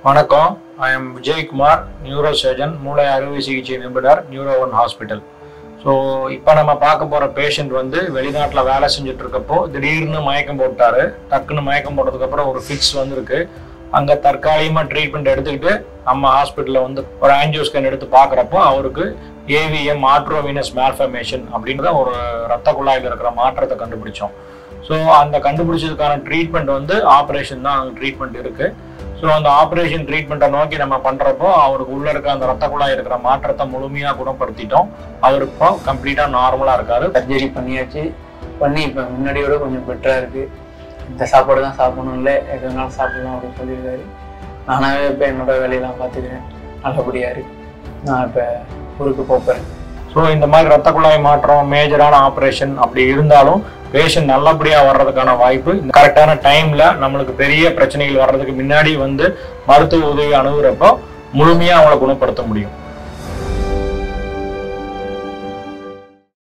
வணக்கம் I am Vijayakumar neurosurgeon மூளை அறுவை சிகிச்சை நிபுணர் நியூரோ ஒன் ஹாஸ்பிட்டல் ஸோ இப்போ நம்ம பார்க்க போகிற பேஷண்ட் வந்து வெளிநாட்டில் வேலை செஞ்சுட்டு இருக்கப்போ திடீர்னு மயக்கம் போட்டாரு டக்குன்னு மயக்கம் போட்டதுக்கப்புறம் ஒரு ஃபிக்ஸ் வந்திருக்கு அங்கே தற்காலிகமாக ட்ரீட்மெண்ட் எடுத்துக்கிட்டு நம்ம ஹாஸ்பிட்டலில் வந்து ஒரு ஆன்ஜியோ ஸ்கேன் எடுத்து பார்க்குறப்போ அவருக்கு ஏவிஎம் ஆட்ரோவீனஸ் மேல்ஃபர்மேஷன் அப்படின்றத ஒரு ரத்த குழாயில் இருக்கிற மாற்றத்தை கண்டுபிடிச்சோம் ஸோ அந்த கண்டுபிடிச்சதுக்கான ட்ரீட்மெண்ட் வந்து ஆப்ரேஷன் தான் ட்ரீட்மெண்ட் இருக்குது ஸோ அந்த ஆப்ரேஷன் ட்ரீட்மெண்ட்டை நோக்கி நம்ம பண்ணுறப்போ அவருக்கு உள்ள இருக்க அந்த ரத்த குழாய் இருக்கிற மாற்றத்தை முழுமையாக குணப்படுத்திட்டோம் அவர் இப்போ கம்ப்ளீட்டாக நார்மலாக இருக்காரு சர்ஜரி பண்ணியாச்சு பண்ணி இப்போ முன்னாடியோட கொஞ்சம் பெட்டராக இருக்குது இந்த சாப்பாடு தான் சாப்பிடணும் இல்லை எது வேணாலும் சாப்பிடலாம் அப்படின்னு சொல்லியிருக்காரு நானாகவே இப்போ என்னோட வேலையெல்லாம் பார்த்துக்கிறேன் நல்லபடியாக இருக்கு நான் இப்போ ஊருக்கு போகிறேன் ஸோ இந்த மாதிரி ரத்த குழாய் மாற்றம் மேஜரான ஆப்ரேஷன் அப்படி இருந்தாலும் பேஷண்ட் நல்லபடியாக வர்றதுக்கான வாய்ப்பு கரெக்டான டைமில் நம்மளுக்கு பெரிய பிரச்சனைகள் வர்றதுக்கு முன்னாடி வந்து மருத்துவ உதவி அணுகுறப்போ முழுமையாக அவங்கள குணப்படுத்த முடியும்